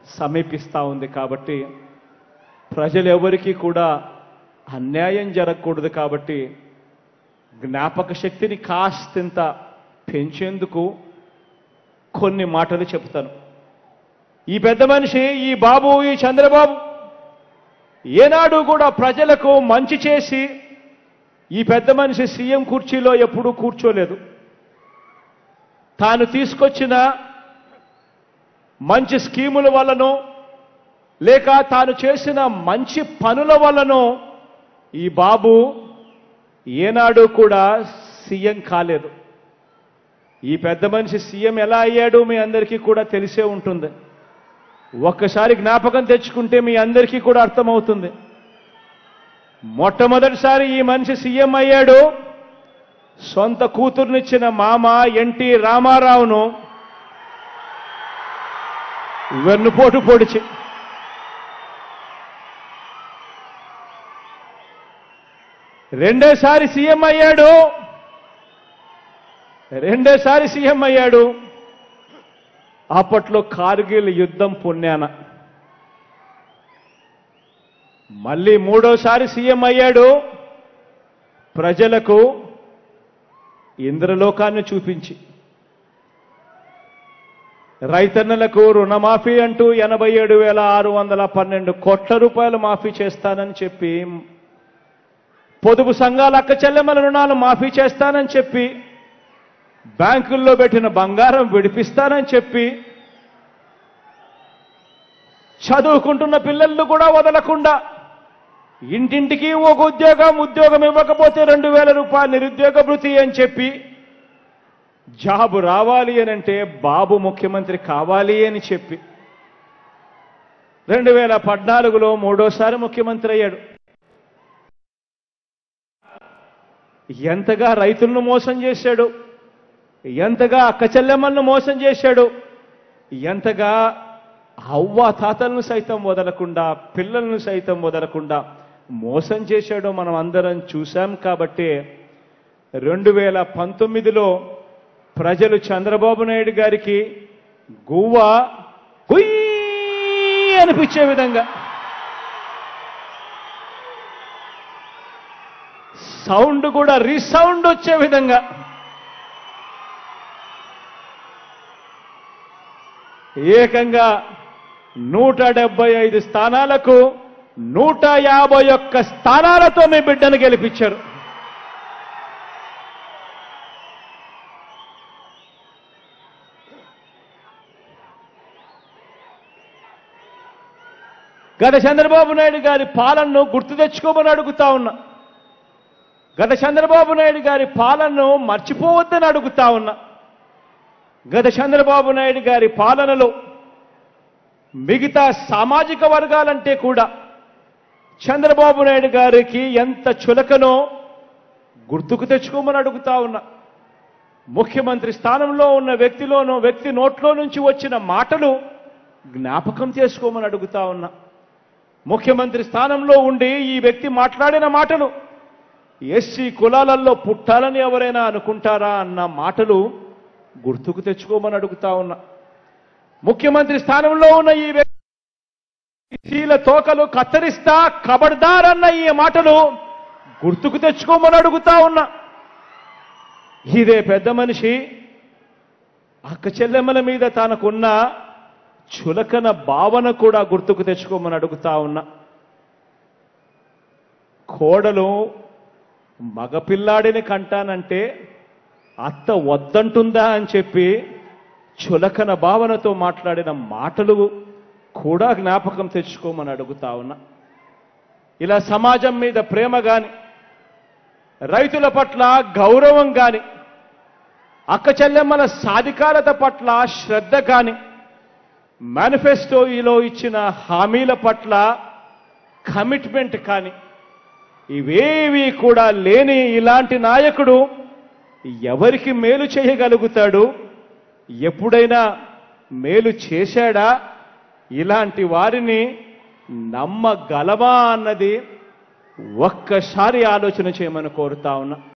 సమీపిస్తూ ఉంది కాబట్టి ప్రజలు ఎవరికీ కూడా అన్యాయం జరగకూడదు కాబట్టి జ్ఞాపక శక్తిని కాస్తింత పెంచేందుకు కొన్ని మాటలు చెప్తాను ఈ పెద్ద మనిషి ఈ బాబు ఈ చంద్రబాబు ఏనాడు కూడా ప్రజలకు మంచి చేసి ఈ పెద్ద మనిషి సీఎం కుర్చీలో ఎప్పుడూ కూర్చోలేదు తాను తీసుకొచ్చిన మంచి స్కీముల వల్లనో లేక తాను చేసిన మంచి పనుల వల్లనో ఈ బాబు ఏనాడు కూడా సీఎం కాలేదు ఈ పెద్ద మనిషి సీఎం ఎలా అయ్యాడు మీ అందరికీ కూడా తెలిసే ఉంటుంది ఒక్కసారి జ్ఞాపకం తెచ్చుకుంటే మీ అందరికీ కూడా అర్థమవుతుంది మొట్టమొదటిసారి ఈ మనిషి సీఎం అయ్యాడు సొంత కూతుర్నిచ్చిన మామ ఎన్టీ రామారావును వెన్నుపోటు పొడిచి రెండోసారి సీఎం అయ్యాడు రెండోసారి సీఎం అయ్యాడు అప్పట్లో కార్గిల్ యుద్ధం పుణ్యాన మళ్ళీ మూడోసారి సీఎం అయ్యాడు ప్రజలకు ఇంద్రలోకాన్ని చూపించి రైతన్నలకు రుణమాఫీ అంటూ ఎనభై ఏడు వేల ఆరు వందల పన్నెండు కోట్ల రూపాయలు మాఫీ చేస్తానని చెప్పి పొదుపు సంఘాల అక్క చెల్లెమ్మల రుణాలు మాఫీ చేస్తానని చెప్పి బ్యాంకుల్లో పెట్టిన బంగారం విడిపిస్తానని చెప్పి చదువుకుంటున్న పిల్లలను కూడా వదలకుండా ఇంటింటికి ఒక ఉద్యోగం ఉద్యోగం ఇవ్వకపోతే రెండు వేల రూపాయలు నిరుద్యోగ భృతి అని చెప్పి జాబు రావాలి అని అంటే బాబు ముఖ్యమంత్రి కావాలి అని చెప్పి రెండు వేల పద్నాలుగులో మూడోసారి ముఖ్యమంత్రి అయ్యాడు ఎంతగా రైతులను మోసం చేశాడు ఎంతగా అక్క చెల్లెమ్మలను మోసం చేశాడు ఎంతగా అవ్వ తాతలను సైతం వదలకుండా పిల్లలను సైతం వదలకుండా మోసం చేశాడో మనం అందరం చూశాం కాబట్టి రెండు వేల పంతొమ్మిదిలో ప్రజలు చంద్రబాబు నాయుడు గారికి గువ్వ గుయ్యి అనిపించే విధంగా సౌండ్ కూడా రీసౌండ్ వచ్చే విధంగా ఏకంగా నూట డెబ్బై ఐదు స్థానాలకు నూట యాభై ఒక్క స్థానాలతో మీ బిడ్డను గెలిపించారు గత చంద్రబాబు నాయుడు గారి పాలనను గుర్తు తెచ్చుకోమని అడుగుతా ఉన్నా గత చంద్రబాబు నాయుడు గారి పాలనను మర్చిపోవద్దని అడుగుతా ఉన్నా గత చంద్రబాబు నాయుడు గారి పాలనలో మిగతా సామాజిక వర్గాలంటే కూడా చంద్రబాబు నాయుడు గారికి ఎంత చులకనో గుర్తుకు తెచ్చుకోమని అడుగుతా ఉన్నా ముఖ్యమంత్రి స్థానంలో ఉన్న వ్యక్తిలోనో వ్యక్తి నోట్లో నుంచి వచ్చిన మాటలు జ్ఞాపకం చేసుకోమని అడుగుతా ఉన్నా ముఖ్యమంత్రి స్థానంలో ఉండి ఈ వ్యక్తి మాట్లాడిన మాటలు ఎస్సీ కులాలలో పుట్టాలని ఎవరైనా అనుకుంటారా అన్న మాటలు గుర్తుకు తెచ్చుకోమని అడుగుతా ఉన్నా ముఖ్యమంత్రి స్థానంలో ఉన్న ఈ వ్యక్తి ఎస్సీల తోకలు కత్తరిస్తా కబడ్దార్ అన్న ఈ మాటలు గుర్తుకు తెచ్చుకోమని అడుగుతా ఉన్నా ఇదే పెద్ద మనిషి అక్క చెల్లెమ్మల మీద తనకున్న చులకన భావన కూడా గుర్తుకు తెచ్చుకోమని అడుగుతా ఉన్నా కోడలు మగపిల్లాడిని కంటానంటే అత్త వద్దంటుందా అని చెప్పి చులకన భావనతో మాట్లాడిన మాటలు కూడా జ్ఞాపకం తెచ్చుకోమని అడుగుతా ఉన్నా ఇలా సమాజం మీద ప్రేమ గాని రైతుల పట్ల గౌరవం గాని అక్క చెల్లెమ్మల సాధికారత పట్ల శ్రద్ధ గాని మేనిఫెస్టోలో ఇచ్చిన హామీల పట్ల కమిట్మెంట్ కానీ ఇవేవి కూడా లేని ఇలాంటి నాయకుడు ఎవరికి మేలు చేయగలుగుతాడు ఎప్పుడైనా మేలు చేశాడా ఇలాంటి వారిని నమ్మగలమా అన్నది ఒక్కసారి ఆలోచన చేయమని కోరుతా ఉన్నా